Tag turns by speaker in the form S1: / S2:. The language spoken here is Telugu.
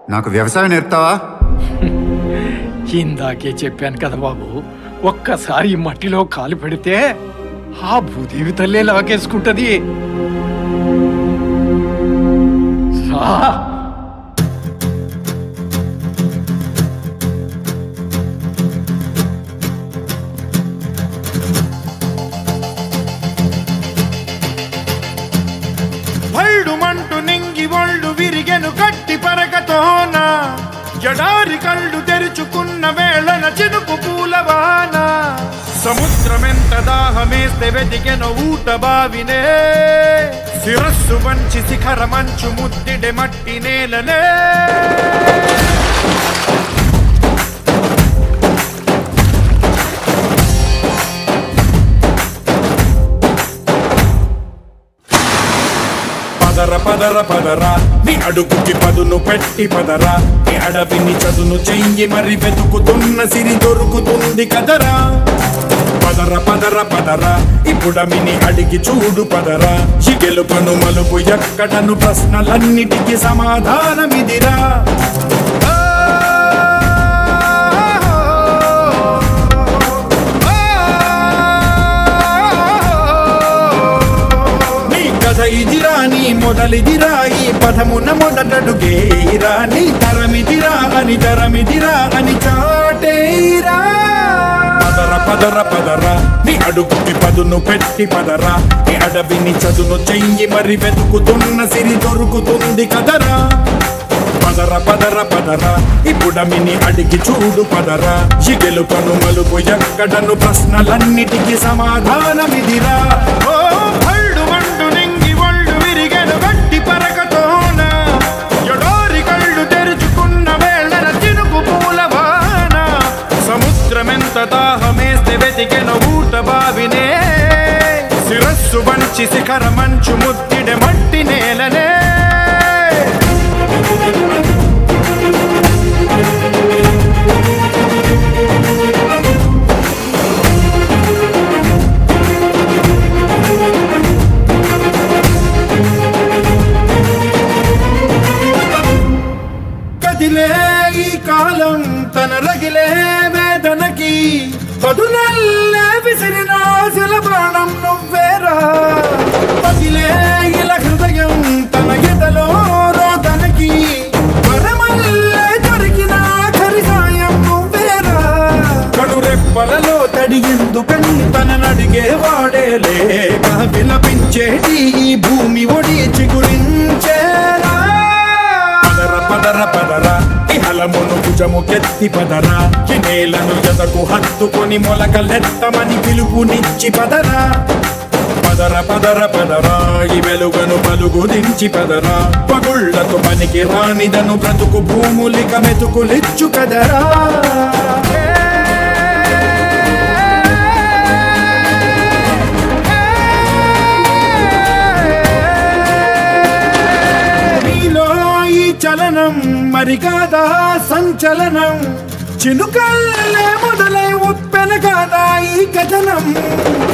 S1: నాకు వ్యవసాయం నేర్పుతావా
S2: ఇందాకే చెప్పాను కదా బాబు ఒక్కసారి ఈ మట్టిలో కాలు పెడితే ఆ భూదేవి తల్లే లాగేసుకుంటది రా.
S3: భళ్ళుమంటూ నింగి ఒళ్ళు విరిగెను గట్టి పరగతోన జడారి కళ్ళు తెరుచుకున్న వేళన చినుకు పూలవాన సముద్రమెంత దాహమేస్తే వెతికెను ఊట బావినే శిరస్సు వంచి శిఖర మంచు ముద్దిడె మట్టి నేలనే పదర పదర పదర నీ అడుగుకి పదును పెట్టి పదరా నీ అడవిని చదును చెయ్యి మరి వెతుకుతున్న సిరి దొరుకుతుంది కదరా పదర పదర పదర ఇప్పుడమిని అడిగి చూడు పదరా చిగెలుపను మలుపు ఎక్కడను ప్రశ్నలన్నిటికీ సమాధానమిదిరా నీ కథ ఇదిరా నీ మొదలిదిరా ఈ పదమున మొదటడుగేరా నీ తరమిదిరా అని తరమిదిరా అని చాటేరా పదర పదర పదర నీ అడుగుకి పదును పెట్టి పదరా నీ అడవిని చదును చెయ్యి మరి వెతుకుతున్న సిరి దొరుకుతుంది కదరా పదర పదర పదర ఇప్పుడమిని అడిగి చూడు పదరా చిగెలు పను మలుపు ఎక్కడను ప్రశ్నలన్నిటికీ సమాధానమిదిరా ఓ భళ్ళు మండు నింగి ఒళ్ళు విరిగెను గట్టి పరకతోన ఎడోరి కళ్ళు తెరుచుకున్న వేళన చినుకు పూలవాన సముద్రమెంత దాహమేస్తే వెతికెను ఊట బావినే శిరస్సు వంచి శిఖర మంచు ముద్దిడె మట్టి నేలనే కదిలే ఈ కాలం తన రగిలే వేదనకి పదునల్లే విసిరిన శిల ప్రాణం నువ్వేరా పగిలే ఇలా హృదయం తన ఎదలో రోదనకి వరమల్లే దొరికిన ఖరి సాయం నువ్వేరా కడురెప్పలలో తడి ఎందుకని తన నడిగే వాడే లేక విలపించేటి ఈ భూమి ఒడి చిగురించేరా పదర పదర పదర ఇహలమును భుజము కెత్తి పదరా ఈ నేలను ఎదకు హత్తుకొని మొలకలెత్తమని పిలుపునిచ్చి పదరా పదర పదర పదరా ఈ వెలుగను పలుగు దించి పదరా పగుళ్లకు పనికి రానిదను బ్రతుకు భూములిక మెతుకులిచ్చు కదరా నీలో ఈ చలనం మరి కాదా సంచలనం చినుకల్లే మొదలై ఉప్పెన కాదా ఈ కథనం